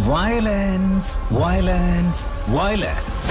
Violence, violence, violence.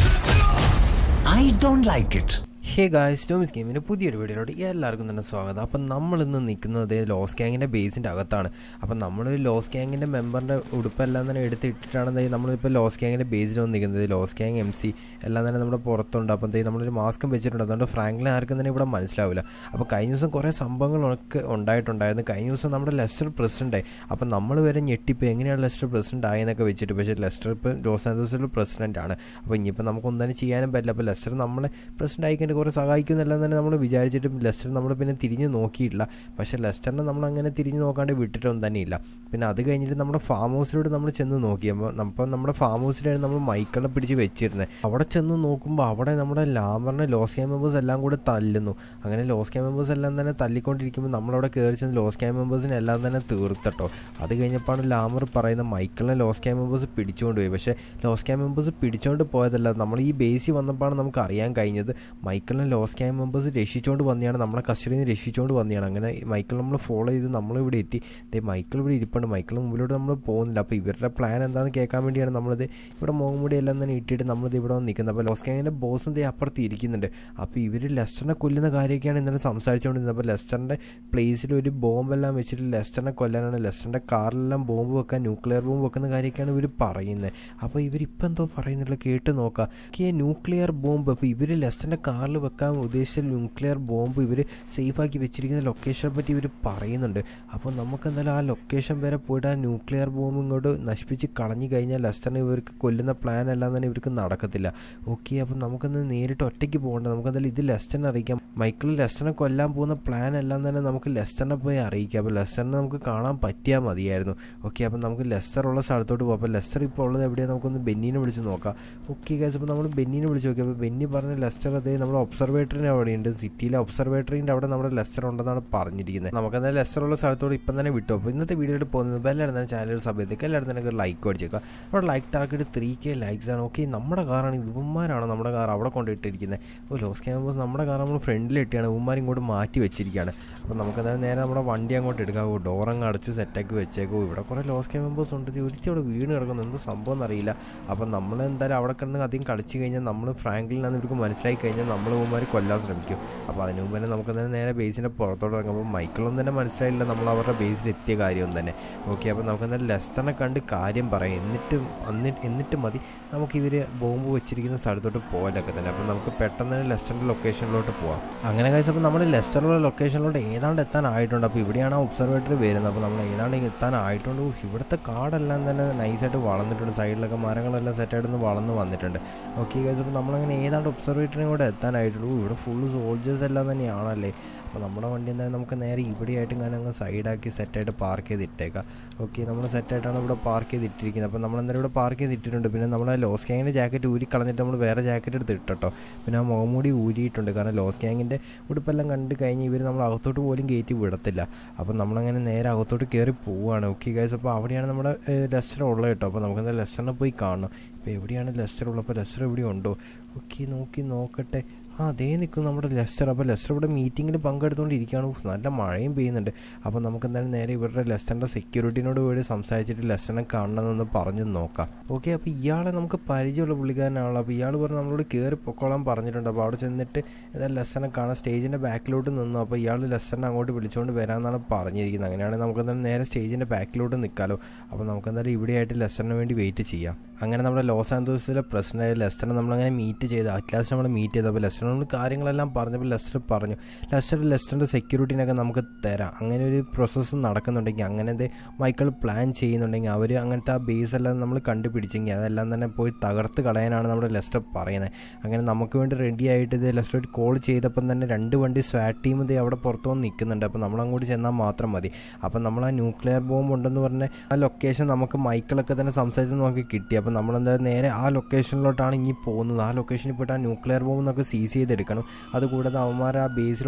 I don't like it. Hey guys Tommy's ഗെയിമിൻ്റെ പുതിയൊരു വീഡിയോയിലോട്ട് എല്ലാവർക്കും തന്നെ സ്വാഗതം അപ്പം നമ്മൾ ഇന്ന് നിൽക്കുന്നത് ലോസ് ഗ്യാങ്ങിൻ്റെ ബേസിൻ്റെ അകത്താണ് അപ്പം നമ്മൾ ലോസ് ഗ്യാങ്ങിൻ്റെ മെമ്പറിൻ്റെ ഉടുപ്പെല്ലാം തന്നെ എടുത്ത് ഇട്ടിട്ടാണ് ദേ നമ്മളിപ്പോൾ ലോസ് ഗ്യാങ്ങിൻ്റെ ബേസിൽ വന്ന് നിൽക്കുന്നത് ലോസ് ഗ്യാങ് എം സി എല്ലാം തന്നെ നമ്മുടെ പുറത്തുണ്ട് അപ്പം ദേ നമ്മളൊരു മാസ്കും വെച്ചിട്ടുണ്ട് അതുകൊണ്ട് ഫ്രാങ്ക്ലിൻ ആർക്കും തന്നെ ഇവിടെ മനസ്സിലാവില്ല അപ്പോൾ കഴിഞ്ഞ ദിവസം കുറേ സംഭവങ്ങളൊക്കെ ഉണ്ടായിട്ടുണ്ടായിരുന്നു കഴിഞ്ഞ ദിവസം നമ്മുടെ ലെസ്റ്റർ പ്രസിഡൻ്റായി അപ്പം നമ്മൾ വരെ ഞെട്ടിപ്പോൾ എങ്ങനെയാണ് ലെസ്റ്റർ പ്രസിഡൻ്റ് ആയെന്നൊക്കെ വെച്ചിട്ട് പക്ഷേ ലെസ്റ്റർ ഇപ്പോൾ ലോസ് ആൻഡോസിൽ പ്രസിഡൻ്റ് ആണ് അപ്പോൾ ഇനിയിപ്പോൾ നമുക്കൊന്നും തന്നെ ചെയ്യാനും പറ്റില്ല അപ്പോൾ ലെസ്റ്റർ നമ്മളെ പ്രസിഡൻ്റ് ആയിക്കൊണ്ട് കുറേ സഹായിക്കുമെന്നെല്ലാം തന്നെ നമ്മൾ വിചാരിച്ചിട്ടും ലെസ്റ്റർ നമ്മൾ പിന്നെ തിരിഞ്ഞ് നോക്കിയിട്ടില്ല പക്ഷേ ലെസ്റ്ററിനെ നമ്മൾ അങ്ങനെ തിരിഞ്ഞ് നോക്കാണ്ട് വിട്ടിട്ടൊന്നും തന്നെ ഇല്ല പിന്നെ അത് കഴിഞ്ഞിട്ട് നമ്മുടെ ഫാം ഹൗസിലോട്ട് നമ്മൾ ചെന്ന് നോക്കി അപ്പോൾ അപ്പം നമ്മുടെ ഫാം ഹൗസിലാണ് നമ്മൾ മൈക്കിളെ പിടിച്ച് വെച്ചിരുന്നത് അവിടെ ചെന്ന് നോക്കുമ്പോൾ അവിടെ നമ്മുടെ ലാമറിനെ ലോസ് ക്യാമ്പ് മെമ്പേഴ്സ് എല്ലാം കൂടെ തല്ലുന്നു അങ്ങനെ ലോസ് ക്യാമ്പ് മെമ്പേഴ്സ് എല്ലാം തന്നെ തല്ലിക്കൊണ്ടിരിക്കുമ്പോൾ നമ്മളവിടെ കയറി ചെന്ന് ലോസ് ക്യാമ്പ് മെമ്പേഴ്സിനെ എല്ലാം തന്നെ തീർത്തട്ടോ അത് കഴിഞ്ഞപ്പോഴാണ് ലാമർ പറയുന്ന മൈക്കിളിനെ ലോസ് ക്യാമ്പ് മെമ്പേഴ്സ് പിടിച്ചുകൊണ്ട് പോയി പക്ഷേ ലോസ് ക്യാമ്പ് മെമ്പേഴ്സ് പിടിച്ചുകൊണ്ട് പോയതല്ല നമ്മൾ ഈ ബേസിൽ വന്നപ്പോഴാണ് നമുക്ക് അറിയാൻ കഴിഞ്ഞത് മൈക്കിളിനെ ലോസ് ക്യാമ്പ് മെമ്പേഴ്സ് രക്ഷിച്ചുകൊണ്ട് വന്നെയാണ് നമ്മളെ കസ്റ്റഡിയിൽ നിന്ന് രക്ഷിച്ചുകൊണ്ട് വന്നെയാണ് അങ്ങനെ മൈക്കിൾ നമ്മൾ ഫോളോ ചെയ്ത് നമ്മളിവിടെ എത്തി ദേ മൈക്കിൾ ഇവിടെ ഇരിപ്പുണ്ട് മൈക്കിൾ മുമ്പിലോട്ട് നമ്മൾ പോകുന്നില്ല അപ്പോൾ ഇവരുടെ പ്ലാൻ എന്താണെന്ന് കേൾക്കാൻ വേണ്ടിയാണ് നമ്മളിത് ഇവിടെ മുഖംമുടി എല്ലാം തന്നെ ഇട്ടിട്ട് നമ്മളിത് ഇവിടെ വന്ന് നിൽക്കുന്നത് അപ്പോൾ ലോസ് ക്യാങ്ങിൻ്റെ ബോസും ദേ അപ്പുറത്ത് ഇരിക്കുന്നുണ്ട് അപ്പോൾ ഇവർ ലെസ്റ്ററിനെ കൊല്ലുന്ന കാര്യമൊക്കെയാണ് ഇന്നലെ സംസാരിച്ചുകൊണ്ടിരുന്നത് അപ്പോൾ ലെസ്റ്ററിൻ്റെ പ്ലേസിൽ ഒരു ബോംബെല്ലാം വെച്ചിട്ട് ലെസ്റ്ററിനെ കൊല്ലാനാണ് ലെസ്റ്ററിൻ്റെ കാറിലെല്ലാം ബോംബ് വെക്കാൻ ന്യൂക്ലിയർ ബോംബ് വെക്കുന്ന കാര്യമൊക്കെയാണ് ഇവർ പറയുന്നത് അപ്പോൾ ഇവരിപ്പോൾ എന്തോ പറയുന്നില്ല കേട്ട് നോക്കാം ഈ ന്യൂക്ലിയർ ബോംബ് അപ്പോൾ ഇവർ ലെസ്റ്ററിൻ്റെ കാറിൽ വെക്കാൻ ഉദ്ദേശിച്ച ന്യൂക്ലിയർ ബോംബ് ഇവർ സേഫാക്കി വെച്ചിരിക്കുന്ന ലൊക്കേഷനെ പറ്റി ഇവർ പറയുന്നുണ്ട് അപ്പോൾ നമുക്ക് എന്തായാലും ആ ലൊക്കേഷൻ വരെ പോയിട്ട് ആ ന്യൂക്ലിയർ ബോംബ് ഇങ്ങോട്ട് നശിപ്പിച്ച് കളഞ്ഞു കഴിഞ്ഞാൽ ലെസ്റ്ററിനെ ഇവർക്ക് കൊല്ലുന്ന പ്ലാൻ എല്ലാം തന്നെ ഇവർക്ക് നടക്കത്തില്ല ഓക്കെ അപ്പോൾ നമുക്കൊന്ന് നേരിട്ട് ഒറ്റയ്ക്ക് പോകണ്ട നമുക്ക് എന്തായാലും ഇത് ലെസ്റ്ററിനെ അറിയിക്കാം മൈക്കിൾ ലെസ്റ്ററിനെ കൊല്ലാൻ പോകുന്ന പ്ലാൻ എല്ലാം തന്നെ നമുക്ക് ലെസ്റ്ററിനെ പോയി അറിയിക്കാം അപ്പോൾ ലെസ്റ്ററിനെ നമുക്ക് കാണാൻ പറ്റിയാൽ മതിയായിരുന്നു ഓക്കെ അപ്പോൾ നമുക്ക് ലെസ്റ്റർ ഉള്ള സ്ഥലത്തോട്ട് പോകാം അപ്പോൾ ലെസ്റ്റർ ഇപ്പോൾ ഉള്ളത് എവിടെയാണ് നമുക്കൊന്ന് ബെന്നീനെ വിളിച്ച് നോക്കാം ഓക്കെ ഗൈസ് അപ്പോൾ നമ്മൾ ബെന്നീനെ വിളിച്ച് നോക്കി അപ്പോൾ ബെന്നി പറഞ്ഞ ലെസ്റ്റർ അതേ നമ്മുടെ ഒബ്സർവേറ്ററിന് അവിടെയുണ്ട് സിറ്റിയിലെ ഒബ്സർവേറ്ററിൻ്റെ അവിടെ നമ്മുടെ ലെസ്റ്റർ ഉണ്ടെന്നാണ് പറഞ്ഞിരിക്കുന്നത് നമുക്ക് എന്തായാലും ലെസ്റ്റർ ഉള്ള സ്ഥലത്തോട് ഇപ്പം തന്നെ വിട്ടു അപ്പോൾ ഇന്നത്തെ വീഡിയോയിൽ പോകുന്നത് ഇപ്പോൾ എല്ലാവരും തന്നെ ചാനൽ സമയത്തേക്ക് എല്ലാവരും തന്നെ ഒരു ലൈക്ക് അടിച്ചേക്കുക അവിടെ like target three K likes ആണ് ഓക്കെ നമ്മുടെ കാറാണ് ഇവന്മാരാണ് നമ്മുടെ കാർ അവിടെ കൊണ്ടിട്ടിരിക്കുന്നത് അപ്പോൾ ലോസ് ക്യാമ്പസ് നമ്മുടെ കാർ നമ്മൾ ഫ്രണ്ടിലിട്ടാണ് ഇവന്മാർ ഇങ്ങോട്ട് മാറ്റി വെച്ചിരിക്കുകയാണ് അപ്പോൾ നമുക്ക് എന്തായാലും നേരെ നമ്മുടെ വണ്ടി അങ്ങോട്ട് എടുക്കാവോ ഡോർ അങ്ങ് അടച്ച് സെറ്റാക്കി വെച്ചേക്കോ ഇവിടെ കുറേ ലോസ് ക്യാമ്പ് മെമ്പേഴ്സ് ഉണ്ട് ഒരിക്കലും അവിടെ വീണ് കിടക്കുന്നു എന്ത് സംഭവം എന്നറിയില്ല അപ്പോൾ നമ്മൾ എന്തായാലും അവിടെ കിടന്ന് അധികം കളിച്ച് കഴിഞ്ഞാൽ നമ്മൾ ഫ്രാങ്കിളിനാന്ന് ഇവർക്ക് മനസ്സിലായി കഴിഞ്ഞാൽ നമ്മൾ ഇവന്മാർ കൊല്ലാൻ ശ്രമിക്കും അപ്പോൾ അതിന് മുമ്പ് തന്നെ നമുക്ക് തന്നെ നേരെ ബേസിൻ്റെ പുറത്തോട്ട് ഇറങ്ങുമ്പോൾ മൈക്കിളൊന്നും തന്നെ മനസ്സിലായില്ല നമ്മൾ അവരുടെ ബേസിൽ എത്തിയ കാര്യം തന്നെ ഓക്കെ അപ്പോൾ നമുക്ക് എന്തായാലും ലെസ്റ്ററിനെ കണ്ട് കാര്യം പറയാം എന്നിട്ട് എന്നിട്ട് എന്നിട്ട് മതി നമുക്ക് ഇവർ ബോംബ് വെച്ചിരിക്കുന്ന സ്ഥലത്തോട്ട് പോകാനൊക്കെ തന്നെ അപ്പോൾ നമുക്ക് പെട്ടെന്ന് തന്നെ ലെസ്റ്ററിൻ്റെ ലൊക്കേഷനിലോട്ട് പോകാം അങ്ങനെ കഴിച്ചപ്പോൾ നമ്മൾ ലെസ്റ്ററുള്ള ലൊക്കേഷനിലോട്ട് ഏതാണ്ട് എത്താനായിട്ടുണ്ട് അപ്പോൾ ഇവിടെയാണ് ആ ഒബ്സർവേറ്ററി വരുന്നത് അപ്പോൾ നമ്മൾ ഏതാണ്ട് എത്താനായിട്ടുണ്ട് ഓ, ഇവിടുത്തെ കാടെല്ലാം തന്നെ നൈസായിട്ട് വളർന്നിട്ടുണ്ട് സൈഡിലൊക്കെ മരങ്ങളെല്ലാം സെറ്റായിട്ട് വളർന്ന് വന്നിട്ടുണ്ട് ഓക്കെ കഴിച്ച് അപ്പോൾ നമ്മളങ്ങനെ ഏതാണ്ട് ഒബ്സർവേറ്ററിയും കൂടെ എത്താനായിട്ടുള്ളൂ ഇവിടെ ഫുള്ള് സോൾജേഴ്സ് എല്ലാം തന്നെയാണല്ലേ അപ്പോൾ നമ്മുടെ വണ്ടി എന്തായാലും നമുക്ക് നേരെ ഇവിടെയായിട്ട് ഞാൻ അങ്ങ് സൈഡാക്കി സെറ്റായിട്ട് പാർക്ക് ചെയ്ത് ഇട്ടേക്കാം ഓക്കെ നമ്മൾ സെറ്റായിട്ടാണ് ഇവിടെ പാർക്ക് ചെയ്ത് ഇട്ടിരിക്കുന്നത് അപ്പോൾ നമ്മൾ എന്തായാലും ഇവിടെ പാർക്ക് ചെയ്ത് ഇട്ടിട്ടുണ്ട് പിന്നെ നമ്മൾ ലോസ് ഗ്യാങ്ങിൻ്റെ ജാക്കറ്റ് ഊരി കളഞ്ഞിട്ട് നമ്മൾ വേറെ ജാക്കറ്റ് എടുത്ത് ഇട്ടോ പിന്നെ ആ മുഖംമൂടി ഊരിയിട്ടുണ്ട് കാരണം ലോസ് ഗ്യാങ്ങിൻ്റെ ഉടുപ്പെല്ലാം കണ്ട് കഴിഞ്ഞ് ഇവർ നമ്മൾ അകത്തോട്ട് പോലും കയറ്റി വിടത്തില്ല അപ്പോൾ നമ്മളങ്ങനെ നേരെ അകത്തോട്ട് കയറി പോവുകയാണ് ഓക്കെ ഗൈസ് അപ്പോൾ അവിടെയാണ് നമ്മുടെ ലെസ്റ്റർ ഉള്ളത് കേട്ടോ അപ്പോൾ നമുക്ക് എന്തായാലും ലെസ്റ്ററിനെ പോയി കാണണം ഇപ്പോൾ എവിടെയാണ് ലെസ്റ്റർ ഉള്ളത് അപ്പോൾ ലെസ്റ്റർ എവിടെ ഉണ്ടോ ഓക്കെ നോക്കി നോക്കട്ടെ ആ അതേ നിൽക്കും നമ്മുടെ ലെസ്റ്റർ അപ്പോൾ ലെസ്റ്റർ ഇവിടെ മീറ്റിങ്ങിൽ പങ്കെടുത്തുകൊണ്ടിരിക്കുകയാണ് ഉഫ്, നല്ല മഴയും പെയ്യുന്നുണ്ട് അപ്പോൾ നമുക്ക് എന്തായാലും നേരെ ഇവരുടെ ലെസ്റ്ററിൻ്റെ സെക്യൂരിറ്റിനോട് പോയി സംസാരിച്ചിട്ട് ലെസ്റ്ററിനെ കാണണമെന്നൊന്ന് പറഞ്ഞു നോക്കാം ഓക്കെ അപ്പോൾ ഇയാളെ നമുക്ക് പരിചയമുള്ള പുള്ളിക്കാരനാണല്ലോ അപ്പോൾ ഇയാൾ പറഞ്ഞ് നമ്മളോട് കയറി പൊക്കോളാൻ പറഞ്ഞിട്ടുണ്ട് അപ്പോൾ അവിടെ ചെന്നിട്ട് ഏതായാലും ലെസ്റ്ററിനെ കാണാൻ സ്റ്റേജിൻ്റെ ബാക്കിലോട്ട് നിന്നു അപ്പോൾ ഇയാൾ ലെസ്റ്ററിനെ അങ്ങോട്ട് വിളിച്ചുകൊണ്ട് വരാമെന്നാണ് പറഞ്ഞിരിക്കുന്നത് അങ്ങനെയാണെങ്കിൽ നമുക്ക് എന്തായാലും നേരെ സ്റ്റേജിൻ്റെ ബാക്കിലോട്ട് നിൽക്കാമല്ലോ അപ്പോൾ നമുക്ക് എന്തായാലും ഇവിടെയായിട്ട് ലെസ്റ്ററിന് വേണ്ടി വെയിറ്റ് ചെയ്യാം അങ്ങനെ നമ്മുടെ ലോസ് ആൻഡോസിലെ പ്രസിഡൻ്റായ ലെസ്റ്ററിനെ നമ്മളങ്ങനെ മീറ്റ് ചെയ്ത് അറ്റ്ലാസ്റ്റ് നമ്മൾ മീറ്റ് ചെയ്തു അപ്പോൾ ലെസ്റ്ററിനോട് കാര്യങ്ങളെല്ലാം പറഞ്ഞപ്പോൾ ലെസ്റ്റർ പറഞ്ഞു ലെസ്റ്റർ ലെസ്റ്ററിൻ്റെ സെക്യൂരിറ്റിനൊക്കെ നമുക്ക് തരാം അങ്ങനെ ഒരു പ്രോസസ്സ് നടക്കുന്നുണ്ടെങ്കിൽ അങ്ങനത്തെ മൈക്കിൾ പ്ലാൻ ചെയ്യുന്നുണ്ടെങ്കിൽ അവർ അങ്ങനത്തെ ആ ബേസ് എല്ലാം നമ്മൾ കണ്ടുപിടിച്ചെങ്കിൽ അതെല്ലാം തന്നെ പോയി തകർത്ത് കളയാനാണ് നമ്മുടെ ലെസ്റ്റർ പറയുന്നത് അങ്ങനെ നമുക്ക് വേണ്ടി റെഡി ആയിട്ട് ഇത് ലെസ്റ്റർ കോൾ ചെയ്തപ്പം തന്നെ രണ്ട് വണ്ടി സ്വാറ്റ് ടീം ഇത് അവിടെ പുറത്തു വന്ന് നിൽക്കുന്നുണ്ട് അപ്പോൾ നമ്മൾ അങ്ങോട്ട് ചെന്നാൽ മാത്രം മതി അപ്പോൾ നമ്മൾ ആ ന്യൂക്ലിയർ ബോംബ് ഉണ്ടെന്ന് പറഞ്ഞ ആ ലൊക്കേഷൻ നമുക്ക് മൈക്കിളൊക്കെ തന്നെ സംസാരിച്ച് നമുക്ക് കിട്ടി അപ്പോൾ നമ്മളെന്താ നേരെ ആ ലൊക്കേഷനിലോട്ടാണ് ഇനി പോകുന്നത് ആ ലൊക്കേഷനിൽ പോയിട്ട് ആ ന്യൂക്ലിയർ ബോംബ് നമുക്ക് സീസ് ചെയ്തെടുക്കണം അതുകൂടാതെ അവന്മാർ ആ ബേസിലുള്ള എല്ലാതും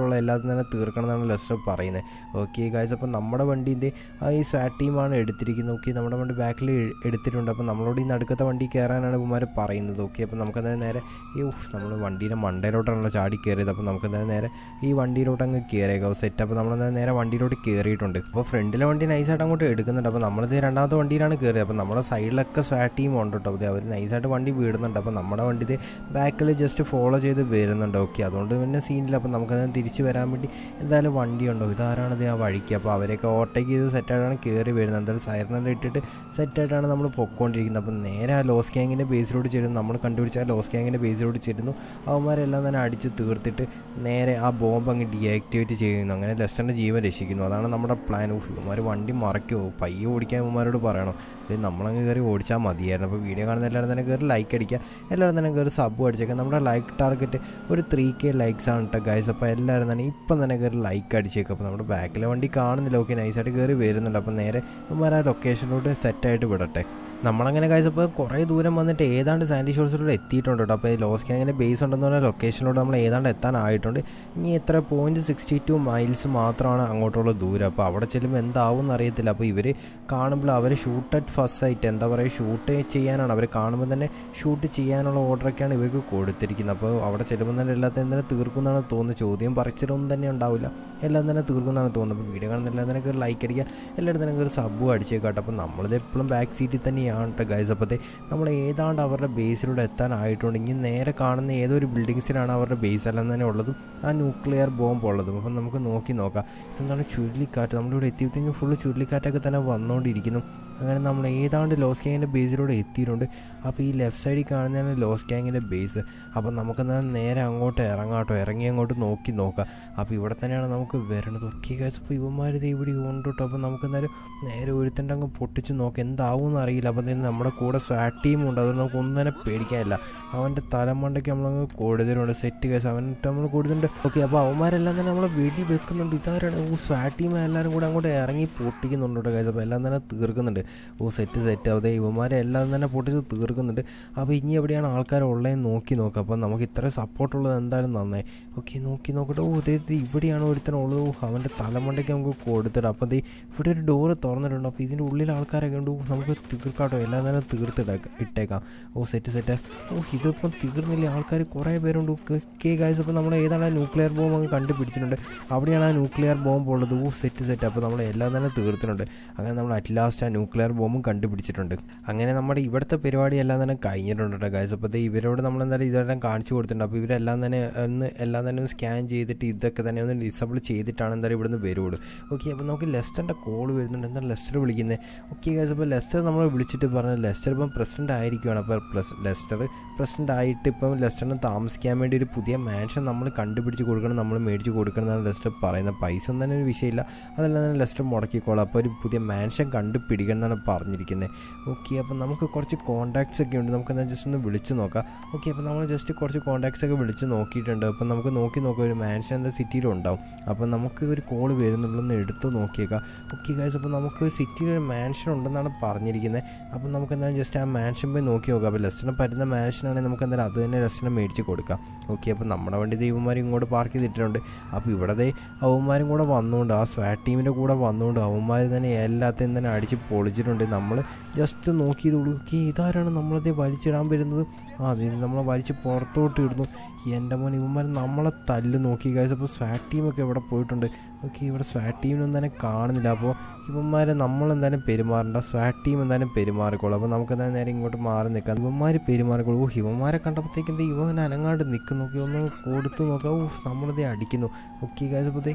തന്നെ തീർക്കണം എന്നാണ് ലെസ്റ്റർ പറയുന്നത് ഓക്കെ ഗായ്സ് അപ്പോൾ നമ്മുടെ വണ്ടീൻ്റെ ഈ സാറ്റ് ടീമാണ് എടുത്തിരിക്കുന്നത് ഓക്കെ നമ്മുടെ വണ്ടി ബാക്കിൽ എടുത്തിട്ടുണ്ട് അപ്പോൾ നമ്മളോട് ഈ നടുക്കത്തെ വണ്ടി കയറാനാണ് ഇവന്മാർ പറയുന്നത് ഓക്കെ അപ്പോൾ നമുക്കന്നേരം നേരെ ഈ ഉഫ് നമ്മൾ വണ്ടീൻ്റെ മണ്ടയിലോട്ടാണല്ലോ ചാടി കയറിയത് അപ്പോൾ നമുക്കന്നേരം നേരെ ഈ വണ്ടിയിലോട്ട് അങ്ങ് കയറിയേക്കാം സെറ്റ് അപ്പോൾ നമ്മൾ നേരെ വണ്ടിയിലോട്ട് കയറിയിട്ടുണ്ട് അപ്പോൾ ഫ്രണ്ടിലെ വണ്ടി നൈസായിട്ട് അങ്ങോട്ട് എടുക്കുന്നുണ്ട് അപ്പോൾ നമ്മളിത് രണ്ടാമത്തെ വണ്ടിയിലാണ് കയറിയത് അപ്പോൾ നമ്മുടെ സൈഡിലൊക്കെ സ്വാറ്റ് ടീം ഉണ്ട് കേട്ടോ അപ്പോൾ അവർ നൈസായിട്ട് വണ്ടി വീടുന്നുണ്ട് അപ്പോൾ നമ്മുടെ വണ്ടി ഇത് ബാക്കിൽ ജസ്റ്റ് ഫോളോ ചെയ്ത് വരുന്നുണ്ട് ഓക്കെ അതുകൊണ്ട് പിന്നെ സീനില്ല അപ്പോൾ നമുക്കത് തിരിച്ച് വരാൻ വേണ്ടി എന്തായാലും വണ്ടി ഉണ്ടോ ഇതാരാണിത് ആ വഴിക്ക് അപ്പോൾ അവരെയൊക്കെ ഓവർടേക്ക് ചെയ്ത് സെറ്റായിട്ടാണ് കയറി വരുന്നത് എന്തായാലും സൈറനെല്ലാം ഇട്ടിട്ട് സെറ്റായിട്ടാണ് നമ്മൾ പൊക്കോണ്ടിരിക്കുന്നത് അപ്പോൾ നേരെ ആ ലോസ് ഗ്യാങ്ങിൻ്റെ ബേസിലോട്ട് ചെല്ലുന്നു നമ്മൾ കണ്ടുപിടിച്ച ആ ലോസ് ഗ്യാങ്ങിൻ്റെ ബേസിലോട്ട് ചെല്ലുന്നു അവന്മാരെല്ലാം തന്നെ അടിച്ച് തീർത്തിട്ട് നേരെ ആ ബോംബ് അങ്ങ് ഡീആക്ടിവേറ്റ് ചെയ്യുന്നു അങ്ങനെ ലെസ്റ്ററിൻ്റെ ജീവൻ രക്ഷിക്കുന്നു അതാണ് നമ്മുടെ പ്ലാൻ ഓഫ് ഇവന്മാർ വണ്ടി മറയ്ക്കുമോ പയ്യെ ഓടിക്കാൻ ഇവന്മാരോട് പറയണം ഇത് നമ്മളങ്ങ് കയറി ഓടിച്ചാൽ മതിയായിരുന്നു അപ്പോൾ വീഡിയോ കാണുന്ന എല്ലാവരും തന്നെ കയറി ലൈക്ക് അടിക്കുക എല്ലാവരും തന്നെ കയറി സബ് അടിച്ചേക്കാം നമ്മുടെ ലൈക്ക് ടാർഗറ്റ് ഒരു ത്രീ കെ ലൈക്സ് ആണ് കേട്ടോ ഗൈസ് അപ്പോൾ എല്ലാവരും തന്നെ ഇപ്പം തന്നെ കയറി ലൈക്ക് അടിച്ചേക്കാം അപ്പോൾ നമ്മുടെ ബാക്കിലെ വണ്ടി കാണുന്നില്ല ഓക്കെ നൈസായിട്ട് കയറി വരുന്നുണ്ട് അപ്പോൾ നേരെ ഇവന്മാർ ആ ലൊക്കേഷനിലോട്ട് സെറ്റായിട്ട് വിടട്ടെ നമ്മളങ്ങനെ കഴിച്ചപ്പോൾ കുറേ ദൂരം വന്നിട്ട് ഏതാണ്ട് സാൻഡി ഷോൾസിലൂടെ എത്തിയിട്ടുണ്ട് കേട്ടോ അപ്പോൾ ഈ ലോസ് ഗ്യാങ്ങിൻ്റെ ബേസ് ഉണ്ടെന്ന് പറഞ്ഞാൽ ലൊക്കേഷനിലൂടെ നമ്മൾ ഏതാണ്ട് എത്താനായിട്ടുണ്ട് ഇനി എത്ര പോയിൻറ്റ് സിക്സ്റ്റി ടു മൈൽസ് മാത്രമാണ് അങ്ങോട്ടുള്ള ദൂരം അപ്പോൾ അവിടെ ചെല്ലുമ്പോൾ എന്താവും എന്നറിയത്തില്ല അപ്പോൾ ഇവർ കാണുമ്പോൾ അവർ ഷൂട്ട് അറ്റ് ഫസ്റ്റ് സൈറ്റ് എന്താ പറയുക ഷൂട്ട് ചെയ്യാനാണ് അവർ കാണുമ്പോൾ തന്നെ ഷൂട്ട് ചെയ്യാനുള്ള ഓർഡറൊക്കെയാണ് ഇവർക്ക് കൊടുത്തിരിക്കുന്നത് അപ്പോൾ അവിടെ ചെല്ലുമ്പോൾ തന്നെ എല്ലാത്തിനും തന്നെ തീർക്കുമെന്നാണ് തോന്നുന്നത് ചോദ്യം പറിച്ചിട്ടൊന്നും തന്നെ ഉണ്ടാവില്ല എല്ലാം തന്നെ തീർക്കുമെന്നാണ് തോന്നുന്നത് അപ്പോൾ വീഡിയോ കാണുന്ന എല്ലാം തന്നെ ഒരു ലൈക്ക് അടിക്കുക എല്ലാവരും തന്നെ ഒരു സബ്ബും അടിച്ചേക്കാട്ടെ അപ്പോൾ നമ്മളിത് എപ്പോഴും ബാക്ക് സീറ്റിൽ തന്നെയാണ് കേട്ടോ ഗൈസ് അപ്പോഴത്തെ നമ്മൾ ഏതാണ്ട് അവരുടെ ബേസിലൂടെ എത്താനായിട്ടുണ്ട് ഇനി നേരെ കാണുന്ന ഏതൊരു ബിൽഡിങ്സിലാണ് അവരുടെ ബേസ് എല്ലാം തന്നെ ഉള്ളതും ആ ന്യൂക്ലിയർ ബോംബ് ഉള്ളതും അപ്പം നമുക്ക് നോക്കി നോക്കാം ഇതെന്താണ് ചുഴലിക്കാറ്റ് നമ്മളിവിടെ എത്തിയപ്പോഴത്തേക്കും ഫുള്ള് ചുഴലിക്കാറ്റൊക്കെ തന്നെ വന്നുകൊണ്ടിരിക്കുന്നു അങ്ങനെ നമ്മൾ ഏതാണ്ട് ലോസ് ഗ്യാങ്ങിൻ്റെ ബേസിലൂടെ എത്തിയിട്ടുണ്ട് അപ്പോൾ ഈ ലെഫ്റ്റ് സൈഡിൽ കാണുന്നതാണ് ലോസ് ഗ്യാങ്ങിൻ്റെ ബേസ് അപ്പം നമുക്കെന്നാൽ നേരെ അങ്ങോട്ട് ഇറങ്ങാട്ടോ ഇറങ്ങി അങ്ങോട്ട് നോക്കി നോക്കാം അപ്പോൾ ഇവിടെ തന്നെയാണ് നമുക്ക് വരണത് ഓക്കെ ഗൈസ് അപ്പോൾ ഇവന്മാരിത് ഇവിടെ ഉണ്ട് കേട്ടോ അപ്പോൾ നമുക്കെന്തായാലും നേരെ ഒരുത്തൻ്റെ അങ്ങ് പൊട്ടിച്ച് നോക്കാം എന്താവും എന്നറിയില്ല അപ്പോൾ തന്നെ നമ്മുടെ കൂടെ സ്വാറ്റ് ടീമും ഉണ്ട് അതുകൊണ്ട് നമുക്ക് ഒന്നും തന്നെ പേടിക്കാനില്ല അവൻ്റെ തലമണ്ടയ്ക്ക് നമ്മളങ്ങ് കൂടുതലുണ്ട് സെറ്റ് കേസ് അവനിട്ട് നമ്മൾ കൂടുതലുണ്ട് ഓക്കെ അപ്പോൾ അവന്മാരെല്ലാം തന്നെ നമ്മളെ വെടി വെക്കുന്നുണ്ട് ഇതാരാണ് ഓ സ്വാറ്റ് ടീം എല്ലാവരും കൂടെ അങ്ങോട്ട് ഇറങ്ങി പൊട്ടിക്കുന്നുണ്ട് കേട്ടോ കേസ് അപ്പോൾ എല്ലാം തന്നെ തീർക്കുന്നുണ്ട് ഓ സെറ്റ് സെറ്റ് അതെ ഇവന്മാരെ എല്ലാം തന്നെ പൊട്ടിച്ച് തീർക്കുന്നുണ്ട് അപ്പോൾ ഇനി എവിടെയാണ് ആൾക്കാർ ഉള്ളതെന്ന് നോക്കി നോക്കാം അപ്പോൾ നമുക്ക് ഇത്ര സപ്പോർട്ടുള്ളത് എന്തായാലും നന്നായി ഓക്കെ നോക്കി നോക്കട്ടെ ഓ ഇതേ ഇവിടെയാണ് ഒരുത്തനുള്ളത് ഓ അവൻ്റെ തലമണ്ടയ്ക്ക് നമുക്ക് കൊടുത്തിടാം അപ്പോൾ ദേ ഇവിടെ ഒരു ഡോറ് തുറന്നിട്ടുണ്ട് അപ്പോൾ ഇതിൻ്റെ ഉള്ളിൽ ആൾക്കാരൊക്കെ ഉണ്ട് ഓ നമുക്ക് തീർക്കാട്ടോ എല്ലാം തന്നെ തീർത്തിട്ടേക്കാം ഇട്ടേക്കാം ഓ സെറ്റ് സെറ്റ് ഓ ഇതിപ്പം തീർന്നില്ല ആൾക്കാർ കുറേ പേരുണ്ട് കെ ഗായ്സ് അപ്പോൾ നമ്മൾ ഏതാണ് ആ ന്യൂക്ലിയർ ബോംബ് അങ്ങ് കണ്ടുപിടിച്ചിട്ടുണ്ട് അവിടെയാണ് ആ ന്യൂക്ലിയർ ബോംബ് ഉള്ളത് ഓ സെറ്റ് സെറ്റ് അപ്പോൾ നമ്മൾ എല്ലാം തന്നെ തീർത്തിട്ടുണ്ട് അങ്ങനെ നമ്മൾ അറ്റ് ലാസ്റ്റ് ആ ന്യൂക്ലിയർ ബോംബും കണ്ടുപിടിച്ചിട്ടുണ്ട് അങ്ങനെ നമ്മുടെ ഇവിടുത്തെ പരിപാടി എല്ലാം തന്നെ കഴിഞ്ഞിട്ടുണ്ട് കേട്ടോ ഗായ്സ് അപ്പോൾ ഇവരോട് നമ്മൾ എന്തായാലും ഇതെല്ലാം കാണിച്ചു കൊടുത്തിട്ടുണ്ട് അപ്പോൾ ഇവരെല്ലാം തന്നെ ഒന്ന് എല്ലാം തന്നെ ഒന്ന് സ്കാൻ ചെയ്തിട്ട് ഇതൊക്കെ തന്നെ ഒന്ന് ഡിസബിൾ ചെയ്തിട്ടാണ് എന്തായാലും ഇവിടുന്ന് വരുള്ളൂ ഓക്കെ അപ്പോൾ നമുക്ക് ലെസ്റ്ററിൻ്റെ കോൾ വരുന്നുണ്ട് എന്താണ് ലെസ്റ്റർ വിളിക്കുന്നത് ഓക്കെ ഗായ്സ് അപ്പോൾ ലെസ്റ്റർ നമ്മൾ വിളിച്ചിട്ട് പറഞ്ഞത് ലെസ്റ്റർ ഇപ്പം പ്രസിഡന്റ് ആയിരിക്കുകയാണ് അപ്പോൾ പ്ലസ് ലെസ്റ്റർ പ്രസിഡന്റ് ആയിട്ട് ഇപ്പം ലെസ്റ്ററിന് താമസിക്കാൻ വേണ്ടി ഒരു പുതിയ മാൻഷൻ നമ്മൾ കണ്ടുപിടിച്ച് കൊടുക്കണം നമ്മൾ മേടിച്ച് കൊടുക്കണം എന്നാണ് ലെസ്റ്റർ പറയുന്നത് പൈസ ഒന്നും തന്നെ ഒരു വിഷയമില്ല അതെല്ലാം തന്നെ ലെസ്റ്റർ മുടക്കിക്കോളാം അപ്പോൾ ഒരു പുതിയ മാൻഷൻ കണ്ടുപിടിക്കണം എന്നാണ് പറഞ്ഞിരിക്കുന്നത് ഓക്കെ അപ്പോൾ നമുക്ക് കുറച്ച് കോൺടാക്ട്സ് ഒക്കെ ഉണ്ട് നമുക്ക് എന്നാൽ ജസ്റ്റ് ഒന്ന് വിളിച്ച് നോക്കാം ഓക്കെ അപ്പോൾ നമ്മൾ ജസ്റ്റ് കുറച്ച് കോൺടാക്ട്സ് ഒക്കെ വിളിച്ച് നോക്കിയിട്ടുണ്ട് അപ്പോൾ നമുക്ക് നോക്കി നോക്കാം ഒരു മാൻഷൻ എന്താ സിറ്റിയിലുണ്ടാവും അപ്പോൾ നമുക്ക് ഒരു കോൾ വരുന്നുള്ളൊന്ന് എടുത്ത് നോക്കിയേക്കാം ഓക്കെ ഗൈസ് അപ്പോൾ നമുക്ക് സിറ്റിയിൽ ഒരു മാൻഷൻ ഉണ്ടെന്നാണ് പറഞ്ഞിരിക്കുന്നത് അപ്പോൾ നമുക്ക് എന്തായാലും ജസ്റ്റ് ആ മാൻഷൻ പോയി നോക്കി നോക്കാം അപ്പോൾ ലെസ്റ്റിന് പറ്റുന്ന മാൻഷനാണെങ്കിൽ നമുക്ക് എന്തായാലും അത് തന്നെ ലെസ്റ്റിന് മേടിച്ച് കൊടുക്കാം ഓക്കെ അപ്പോൾ നമ്മുടെ വണ്ടി ദൈവന്മാർ ഇങ്ങോട്ട് പാർക്ക് ചെയ്തിട്ടുണ്ട് അപ്പോൾ ഇവിടെ അവന്മാരും കൂടെ വന്നുകൊണ്ട് ആ സ്വാറ്റ് ടീമിൻ്റെ കൂടെ വന്നുകൊണ്ട് അവന്മാർ തന്നെ എല്ലാத்தைയും തന്നെ അടിച്ച് പൊളിച്ചിട്ടുണ്ട് നമ്മൾ ജസ്റ്റ് നോക്കിയത് നോക്കി ഇതാരാണ് നമ്മളതേ വലിച്ചിടാൻ വരുന്നത് ആ ഇത് നമ്മളെ വലിച്ച് പുറത്തോട്ട് ഇടുന്നു എൻ്റെ മോൻ ഇവന്മാർ നമ്മളെ തല്ല് നോക്കി കാഴ്ച അപ്പോൾ സ്വാറ്റ് ടീമൊക്കെ ഇവിടെ പോയിട്ടുണ്ട് ഓക്കെ ഇവിടെ സ്വാറ്റ് ടീമിനൊന്നും തന്നെ കാണുന്നില്ല അപ്പോൾ ഇവന്മാരെ നമ്മളെന്തായാലും പെരുമാറണ്ട സ്വാറ്റ് ടീം എന്തായാലും പെരുമാറിക്കോളും അപ്പോൾ നമുക്ക് എന്തായാലും നേരെ ഇങ്ങോട്ട് മാറി നിൽക്കാം ഇവന്മാർ പെരുമാറിക്കോളും ഓ ഇവന്മാരെ കണ്ടപ്പോഴത്തേക്കും എന്താ ഇവൻ അനങ്ങാണ്ട് നിൽക്കുന്നു നോക്കി ഒന്ന് കൊടുത്ത് നോക്കാം ഓ നമ്മളിതേ അടിക്കുന്നു ഓക്കെ കാഴ്ചപ്പോഴത്തേ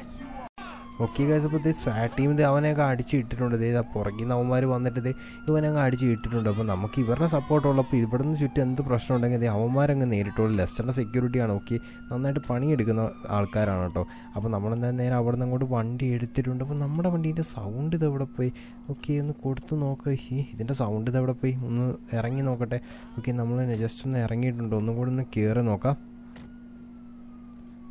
ഓക്കെ കഴിച്ചപ്പോൾ സ്വാറ്റ് ടീം ഇത് അവനെയൊക്കെ അടിച്ച് ഇട്ടിട്ടുണ്ട് ഇതേ പുറകിൽ നിന്ന് അവന്മാർ വന്നിട്ട് ഇത് ഇവനങ്ങ് അടിച്ച് ഇട്ടിട്ടുണ്ട് അപ്പോൾ നമുക്ക് ഇവരുടെ സപ്പോർട്ട് ഉള്ളപ്പോൾ ഇവിടെ നിന്ന് ചുറ്റും എന്ത് പ്രശ്നം ഉണ്ടെങ്കിൽ ഇത് അവന്മാരങ്ങ് നേരിട്ടുള്ളൂ ലെസ്റ്ററിൻ്റെ സെക്യൂരിറ്റിയാണ് ഓക്കെ നന്നായിട്ട് പണിയെടുക്കുന്ന ആൾക്കാരാണ് കേട്ടോ അപ്പോൾ നമ്മളെന്തായാലും നേരെ അവിടെ നിന്ന് അങ്ങോട്ട് വണ്ടി എടുത്തിട്ടുണ്ട് അപ്പോൾ നമ്മുടെ വണ്ടീൻ്റെ സൗണ്ട് ഇത് എവിടെ പോയി ഓക്കെ ഒന്ന് കൊടുത്ത് നോക്കുക ഈ ഇതിൻ്റെ സൗണ്ട് ഇത് എവിടെ പോയി ഒന്ന് ഇറങ്ങി നോക്കട്ടെ ഓക്കെ നമ്മൾ ജസ്റ്റ് ഒന്ന് ഇറങ്ങിയിട്ടുണ്ട് ഒന്നും കൂടി ഒന്ന് കയറി നോക്കാം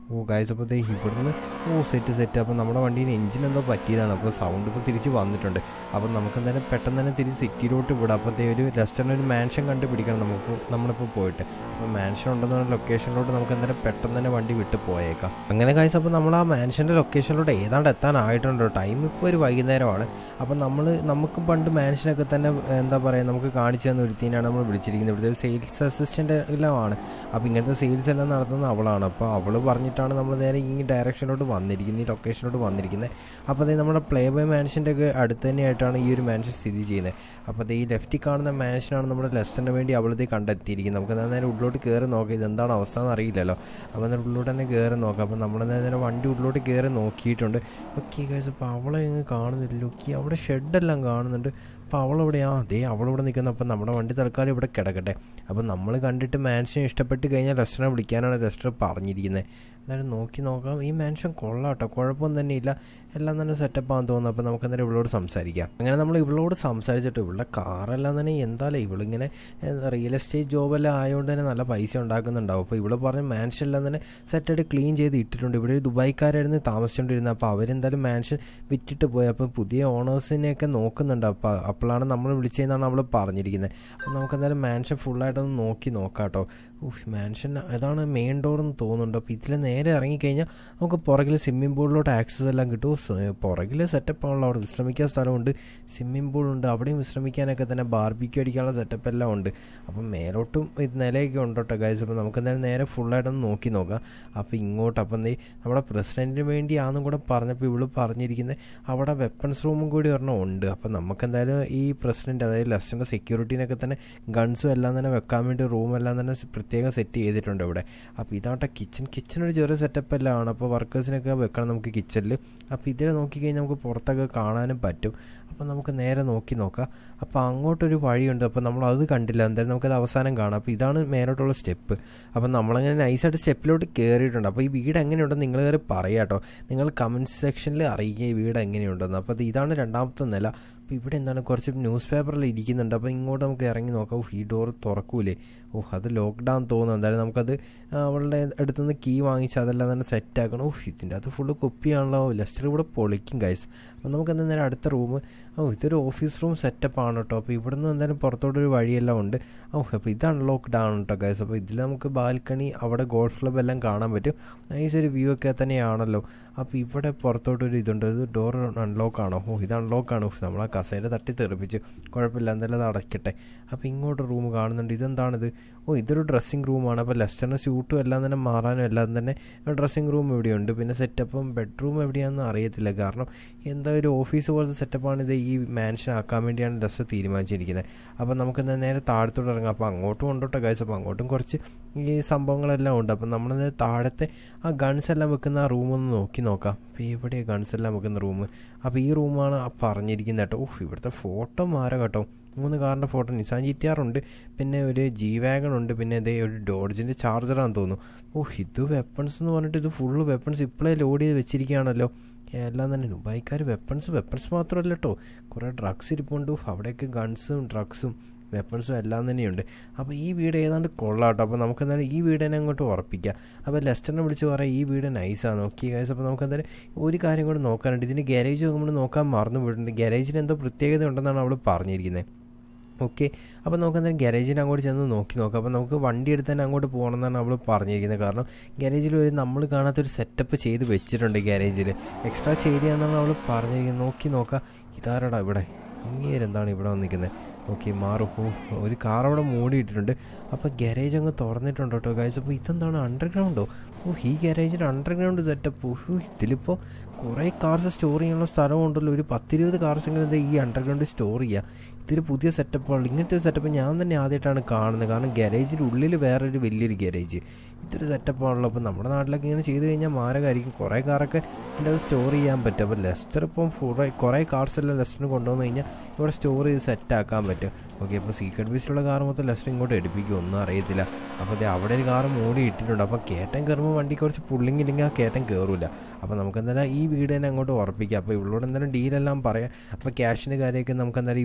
ഓ ഗായ്സ് അപ്പോൾ ദേ ഇവിടുന്ന് ഓ സെറ്റ് സെറ്റ് അപ്പോൾ നമ്മുടെ വണ്ടീന് എഞ്ചിൻ എന്തോ പറ്റിയതാണ് അപ്പോൾ സൗണ്ട് ഇപ്പോൾ തിരിച്ച് വന്നിട്ടുണ്ട് അപ്പോൾ നമുക്ക് എന്തായാലും പെട്ടെന്ന് തന്നെ തിരിച്ച് സിറ്റിയിലോട്ട് വിടാം അപ്പോൾ ദേ ഒരു റെസ്റ്റോറൻറ്റ് ഒരു മാൻഷൻ കണ്ടുപിടിക്കണം നമുക്ക് നമ്മളിപ്പോൾ പോയിട്ട് അപ്പോൾ മാൻഷൻ ഉണ്ടെന്ന് പറഞ്ഞ ലൊക്കേഷനിലോട്ട് നമുക്ക് എന്തായാലും പെട്ടെന്ന് തന്നെ വണ്ടി വിട്ട് പോയേക്കാം അങ്ങനെ ഗായ്സ് അപ്പോൾ നമ്മൾ ആ മാൻഷൻ്റെ ലൊക്കേഷനിലോട്ട് ഏതാണ്ട് എത്താനായിട്ടുണ്ട് ടൈം ഇപ്പോൾ ഒരു വൈകുന്നേരമാണ് അപ്പോൾ നമ്മൾ നമുക്ക് പണ്ട് മാൻഷനൊക്കെ തന്നെ എന്താ പറയുക നമുക്ക് കാണിച്ചു തന്ന ഒരുത്തിനാണ് നമ്മൾ വിളിച്ചിരിക്കുന്നത് ഇവിടുത്തെ ഒരു സെയിൽസ് അസിസ്റ്റൻ്റ് എല്ലാം ആണ് അപ്പോൾ ഇങ്ങനത്തെ സെയിൽസ് എല്ലാം നടത്തുന്ന അവളാണ് അപ്പോൾ അവൾ പറഞ്ഞിട്ടാണ് നമ്മൾ നേരെ ഈ ഡയറക്ഷനിലോട്ട് വന്നിരിക്കുന്നത് ഈ ലൊക്കേഷനിലോട്ട് വന്നിരിക്കുന്നത് അപ്പോൾ അതേ നമ്മുടെ പ്ലേ ബോയ് മാൻഷൻ്റെ ഒക്കെ അടുത്ത് തന്നെയായിട്ടാണ് ഈ ഒരു മാൻഷൻ സ്ഥിതി ചെയ്യുന്നത് അപ്പോൾ അത് ഈ ലെഫ്റ്റിൽ കാണുന്ന മാൻഷനാണ് നമ്മുടെ ലെസ്റ്ററിന് വേണ്ടി അവളത് കണ്ടെത്തിയിരിക്കുന്നത് നമുക്ക് നേരെ ഉള്ളിലോട്ട് കയറി നോക്കാം ഇതെന്താണ് അവസ്ഥ എന്ന് അറിയില്ലല്ലോ അപ്പോൾ നേരെ ഉള്ളിലോട്ട് തന്നെ കയറി നോക്കാം അപ്പോൾ നമ്മൾ നേരെ വണ്ടി ഉള്ളിലോട്ട് കയറി നോക്കിയിട്ടുണ്ട് ഓക്കെ ഗൈസ് അപ്പോൾ അവളെ ഇങ്ങ് കാണുന്നില്ല ഓക്കെ അവിടെ ഷെഡെല്ലാം കാണുന്നുണ്ട് അപ്പോൾ അവളെവിടെയാ അതേ അവളിവിടെ നിൽക്കുന്നത് അപ്പോൾ നമ്മുടെ വണ്ടി തൽക്കാലം ഇവിടെ കിടക്കട്ടെ അപ്പോൾ നമ്മൾ കണ്ടിട്ട് മാൻഷൻ ഇഷ്ടപ്പെട്ട് കഴിഞ്ഞാൽ ലെസ്റ്ററിനെ വിളിക്കാനാണ് ലെസ്റ്റർ പറഞ്ഞിരിക്കുന്നത് എന്തായാലും നോക്കി നോക്കാം ഈ മാൻഷൻ കൊള്ളാട്ടോ കുഴപ്പമൊന്നും തന്നെ ഇല്ല എല്ലാം തന്നെ സെറ്റപ്പാന്ന് തോന്നുന്നു അപ്പോൾ നമുക്ക് അന്നേരം ഇവളോട് സംസാരിക്കാം അങ്ങനെ നമ്മൾ ഇവളോട് സംസാരിച്ചിട്ട് ഇവളുടെ കാറെല്ലാം തന്നെ എന്തായാലും ഇവളിങ്ങനെ റിയൽ എസ്റ്റേറ്റ് ജോബെല്ലാം ആയതുകൊണ്ട് തന്നെ നല്ല പൈസ ഉണ്ടാക്കുന്നുണ്ടാവും അപ്പോൾ ഇവള് പറഞ്ഞ മാൻഷൻ എല്ലാം തന്നെ സെറ്റായിട്ട് ക്ലീൻ ചെയ്ത് ഇട്ടിട്ടുണ്ട് ഇവിടെ ഒരു ദുബായിക്കാരായിരുന്നു താമസിച്ചുകൊണ്ടിരുന്നത് അപ്പോൾ അവരെന്തായാലും മാൻഷൻ വിറ്റിട്ട് പോയി അപ്പോൾ പുതിയ ഓണേഴ്സിനെയൊക്കെ നോക്കുന്നുണ്ട് അപ്പോൾ അപ്പോഴാണ് നമ്മൾ വിളിച്ചതെന്നാണ് അവൾ പറഞ്ഞിരിക്കുന്നത് അപ്പോൾ നമുക്ക് എന്തായാലും മാൻഷൻ ഫുള്ളായിട്ടൊന്ന് നോക്കി നോക്കാം കേട്ടോ ഉഫ് മാൻഷൻ അതാണ് മെയിൻ ഡോർ എന്ന് തോന്നുന്നുണ്ട് അപ്പോൾ ഇതിൽ നേരെ ഇറങ്ങിക്കഴിഞ്ഞാൽ നമുക്ക് പുറകിൽ സ്വിമ്മിംഗ് പൂളിലോട്ട് ആക്സസ് എല്ലാം കിട്ടും പുറകിൽ സെറ്റപ്പ് ആണല്ലോ അവിടെ വിശ്രമിക്കാൻ സ്ഥലമുണ്ട് സ്വിമ്മിംഗ് പൂളുണ്ട് അവിടെയും വിശ്രമിക്കാനൊക്കെ തന്നെ ബാർബിക്യൂ അടിക്കാനുള്ള സെറ്റപ്പ് എല്ലാം ഉണ്ട് അപ്പം മേലോട്ടും ഇത് നിലയൊക്കെ ഉണ്ട് കേട്ടോ ഗൈസ് അപ്പോൾ നമുക്ക് എന്തായാലും നേരെ ഫുള്ളായിട്ടൊന്ന് നോക്കി നോക്കാം അപ്പോൾ ഇങ്ങോട്ട് അപ്പം എന്തേ നമ്മുടെ പ്രസിഡൻറ്റിന് വേണ്ടിയാണെന്നും കൂടെ പറഞ്ഞപ്പോൾ ഇവള് പറഞ്ഞിരിക്കുന്നത് അവിടെ വെപ്പൺസ് റൂമും കൂടി ഒരെണ്ണം ഉണ്ട് അപ്പം നമുക്ക് എന്തായാലും ഈ പ്രസിഡൻറ്റ് അതായത് ലെസ്റ്ററിൻ്റെ സെക്യൂരിറ്റീനൊക്കെ തന്നെ ഗൺസും എല്ലാം തന്നെ വെക്കാൻ വേണ്ടി റൂമെല്ലാം തന്നെ പ്രത്യേകം സെറ്റ് ചെയ്തിട്ടുണ്ട് ഇവിടെ അപ്പോൾ ഇതാട്ടെ കിച്ചൺ കിച്ചൺ ഒരു ചെറിയ സെറ്റപ്പ് എല്ലാം ആണ് അപ്പോൾ വർക്കേഴ്സിനൊക്കെ വെക്കണം നമുക്ക് കിച്ചണിൽ അപ്പോൾ ഇതിൽ നോക്കിക്കഴിഞ്ഞാൽ നമുക്ക് പുറത്തൊക്കെ കാണാനും പറ്റും അപ്പോൾ നമുക്ക് നേരെ നോക്കി നോക്കാം അപ്പോൾ അങ്ങോട്ടൊരു വഴിയുണ്ട് അപ്പോൾ നമ്മൾ അത് കണ്ടില്ല എന്തായാലും നമുക്കത് അവസാനം കാണാം അപ്പോൾ ഇതാണ് മേലോട്ടുള്ള സ്റ്റെപ്പ് അപ്പോൾ നമ്മളങ്ങനെ നൈസായിട്ട് സ്റ്റെപ്പിലോട്ട് കയറിയിട്ടുണ്ട് അപ്പോൾ ഈ വീട് എങ്ങനെയുണ്ടെന്ന് നിങ്ങൾ കയറി പറയാം കേട്ടോ നിങ്ങൾ കമൻറ്റ് സെക്ഷനിൽ അറിയിക്കുക ഈ വീട് എങ്ങനെയുണ്ടെന്ന് അപ്പോൾ ഇത് ഇതാണ് രണ്ടാമത്തെ നില അപ്പോൾ ഇവിടെ എന്താണ് കുറച്ച് ന്യൂസ് പേപ്പറിൽ ഇരിക്കുന്നുണ്ട് അപ്പോൾ ഇങ്ങോട്ട് നമുക്ക് ഇറങ്ങി നോക്കാം ഓഹ് ഈ ഡോർ തുറക്കൂലേ ഓഹ് അത് ലോക്ക്ഡൗൺ തോന്നുന്നു എന്തായാലും നമുക്കത് അവളുടെ അടുത്തുനിന്ന് കീ വാങ്ങിച്ച് അതെല്ലാം തന്നെ സെറ്റ് ആക്കണം ഓഹ് ഇതിൻ്റെ അത് ഫുള്ള് കുപ്പിയാണല്ലോ ലെസ്റ്റർ ഇവിടെ പൊളിക്കും ഗൈസ് അപ്പോൾ നമുക്ക് എന്തായാലും അടുത്ത റൂം ഓ ഇതൊരു ഓഫീസ് റൂം സെറ്റപ്പ് ആണ് കേട്ടോ അപ്പോൾ ഇവിടെ നിന്ന് എന്തായാലും പുറത്തോട്ടൊരു വഴിയെല്ലാം ഉണ്ട് ഓ അപ്പോൾ ഇത് അൺലോക്ക് ഡൗൺ കേട്ടോ ഗൈസ് അപ്പോൾ ഇതിൽ നമുക്ക് ബാൽക്കണി അവിടെ ഗോൾഫ് ക്ലബ് എല്ലാം കാണാൻ പറ്റും നൈസ് ഒരു വ്യൂ ഒക്കെ തന്നെയാണല്ലോ അപ്പോൾ ഇവിടെ പുറത്തോട്ടൊരു ഇതുണ്ട് ഇത് ഡോർ അൺലോക്ക് ആണോ ഓ ഇത് അൺലോക്ക് ആണ് നമ്മൾ ആ കസേര തട്ടി തെറിപ്പിച്ച് കുഴപ്പമില്ല എന്തായാലും അത് അടയ്ക്കട്ടെ അപ്പോൾ ഇങ്ങോട്ട് റൂം കാണുന്നുണ്ട് ഇതെന്താണിത് ഓ ഇതൊരു ഡ്രസ്സിങ് റൂമാണ് അപ്പോൾ ലെസ്റ്ററിന് സ്യൂട്ടും എല്ലാം തന്നെ മാറാനും എല്ലാം തന്നെ ഡ്രസ്സിങ് റൂം ഇവിടെയുണ്ട് പിന്നെ സെറ്റപ്പും ബെഡ്റൂം എവിടെയാണെന്ന് അറിയത്തില്ല കാരണം എന്താ ഒരു ഓഫീസ് പോലത്തെ സെറ്റപ്പാണ് ഇത് ഈ മാൻഷൻ ആക്കാൻ വേണ്ടിയാണ് ലെസ്റ്റർ തീരുമാനിച്ചിരിക്കുന്നത് അപ്പോൾ നമുക്ക് എന്താ നേരെ താഴത്തോട്ട് ഇറങ്ങാം അപ്പോൾ അങ്ങോട്ടും കൊണ്ടോട്ടെ ഗൈസ് അപ്പോൾ അങ്ങോട്ടും കുറച്ച് ഈ സംഭവങ്ങളെല്ലാം ഉണ്ട് അപ്പോൾ നമ്മൾ താഴത്തെ ആ ഗൺസ് എല്ലാം വെക്കുന്ന ആ റൂമൊന്ന് നോക്കി നോക്കാം അപ്പോൾ എവിടെയാണ് ഗൺസ് എല്ലാം വെക്കുന്ന റൂം അപ്പോൾ ഈ റൂമാണ് പറഞ്ഞിരിക്കുന്നത് കേട്ടോ ഓഹ് ഇവിടുത്തെ ഫോട്ടോ മാറാം കേട്ടോ മൂന്ന് കാറിൻ്റെ photo Nissan G T R ഉണ്ട് പിന്നെ ഒരു ജി വാഗൺ ഉണ്ട് പിന്നെ ഇതേ ഒരു ഡോഡ്ജിൻ്റെ ചാർജറാണെന്ന് തോന്നുന്നു ഓഹ് ഇത് വെപ്പൺസ് എന്ന് പറഞ്ഞിട്ട് ഇത് ഫുള്ള് വെപ്പൺസ് ഇപ്പോഴേ ലോഡ് ചെയ്ത് വെച്ചിരിക്കുകയാണല്ലോ എല്ലാം തന്നെ ദുബായിക്കാർ വെപ്പൺസ് വെപ്പൺസ് മാത്രമല്ല കേട്ടോ കുറേ ഡ്രഗ്സ് ഇരിപ്പുണ്ട് അവിടെയൊക്കെ ഗൺസും ഡ്രഗ്സും വെപ്പൺസും എല്ലാം തന്നെയുണ്ട് അപ്പോൾ ഈ വീട് ഏതാണ്ട് കൊള്ളാട്ടോ അപ്പോൾ നമുക്ക് എന്തായാലും ഈ വീട് തന്നെ അങ്ങോട്ട് ഉറപ്പിക്കാം അപ്പോൾ ലെസ്റ്ററിനെ വിളിച്ച് പറയാം ഈ വീട് നൈസാണ് നോക്കി ഗൈസ് അപ്പോൾ നമുക്ക് എന്തായാലും ഒരു കാര്യം കൂടെ നോക്കാനുണ്ട് ഇതിന് ഗാരേജ് നമ്മൾ നോക്കാൻ മറന്നു പോയിട്ടുണ്ട് ഗാരേജിന് എന്തോ പ്രത്യേകത ഉണ്ടെന്നാണ് അവൾ പറഞ്ഞിരിക്കുന്നത് ഓക്കെ അപ്പോൾ നമുക്ക് എന്തായാലും ഗാരേജിന് അങ്ങോട്ട് ചെന്ന് നോക്കി നോക്കാം അപ്പോൾ നമുക്ക് വണ്ടി എടുത്ത് തന്നെ അങ്ങോട്ട് പോകണമെന്നാണ് അവൾ പറഞ്ഞിരിക്കുന്നത് കാരണം ഗാരേജിൽ ഒരു നമ്മൾ കാണാത്തൊരു സെറ്റപ്പ് ചെയ്ത് വെച്ചിട്ടുണ്ട് ഗാരേജിൽ എക്സ്ട്രാ ചെയ്തെന്നാണ് അവൾ പറഞ്ഞിരിക്കുന്നത് നോക്കി നോക്കാം ഇതാരടാ ഇവിടെ ഇങ്ങേരെന്താണ് ഇവിടെ വന്നിരിക്കുന്നത് ഓക്കെ മാറും ഓ ഒരു കാർ അവിടെ മൂടിയിട്ടിട്ടുണ്ട് അപ്പോൾ ഗാരേജ് അങ്ങ് തുറന്നിട്ടുണ്ട് കേട്ടോ ഗൈസ് അപ്പോൾ ഇതെന്താണ് അണ്ടർഗ്രൗണ്ടോ ഓ ഈ ഗാരേജിന് അണ്ടർഗ്രൗണ്ട് സെറ്റപ്പ് ഓ ഇതിലിപ്പോൾ കുറേ കാർസ് സ്റ്റോർ ചെയ്യാനുള്ള സ്ഥലമുണ്ടല്ലോ ഒരു പത്തിരുപത് കാർസ് എങ്ങനെ ഈ അണ്ടർഗ്രൗണ്ടിൽ സ്റ്റോർ ചെയ്യുക ഇതൊരു പുതിയ സെറ്റപ്പാണ് ഇങ്ങനത്തെ ഒരു സെറ്റപ്പ് ഞാൻ തന്നെ ആദ്യമായിട്ടാണ് കാണുന്നത് കാരണം ഗാരേജിൻ്റെ ഉള്ളിൽ വേറൊരു വലിയൊരു ഗാരേജ് ഇതൊരു സെറ്റപ്പാണല്ലോ അപ്പോൾ നമ്മുടെ നാട്ടിലൊക്കെ ഇങ്ങനെ ചെയ്ത് കഴിഞ്ഞാൽ മാരകമായിരിക്കും കുറേ കാറൊക്കെ ഇതിൻ്റെ അത് സ്റ്റോർ ചെയ്യാൻ പറ്റും അപ്പോൾ ലെസ്റ്റർ ഇപ്പം കുറേ കുറേ കാർസ് എല്ലാം ലെസ്റ്ററിന് കൊണ്ടുവന്ന് കഴിഞ്ഞാൽ ഇവിടെ സ്റ്റോർ ചെയ്ത് സെറ്റ് ആക്കാൻ പറ്റും ഓക്കെ അപ്പോൾ സീക്രട്ട് ബീച്ചിലുള്ള കാർ മൊത്തം ലെസ്റ്റർ ഇങ്ങോട്ട് എടുപ്പിക്കും ഒന്നും അറിയത്തില്ല അപ്പോൾ അത് അവിടെ ഒരു കാർ മൂടി ഇട്ടിട്ടുണ്ട് അപ്പോൾ കയറ്റം കയറുമ്പോൾ വണ്ടി കുറച്ച് പുള്ളിങ് ഇല്ലെങ്കിൽ ആ കയറ്റം കയറില്ല അപ്പോൾ നമുക്ക് എന്തായാലും ഈ വീട് തന്നെ അങ്ങോട്ട് ഉറപ്പിക്കാം അപ്പോൾ ഇവളോട് എന്തായാലും ഡീലെല്ലാം പറയാം അപ്പോൾ ക്യാഷിൻ്റെ കാര്യമൊക്കെ നമുക്ക് എന്തായാലും ഇവളോട്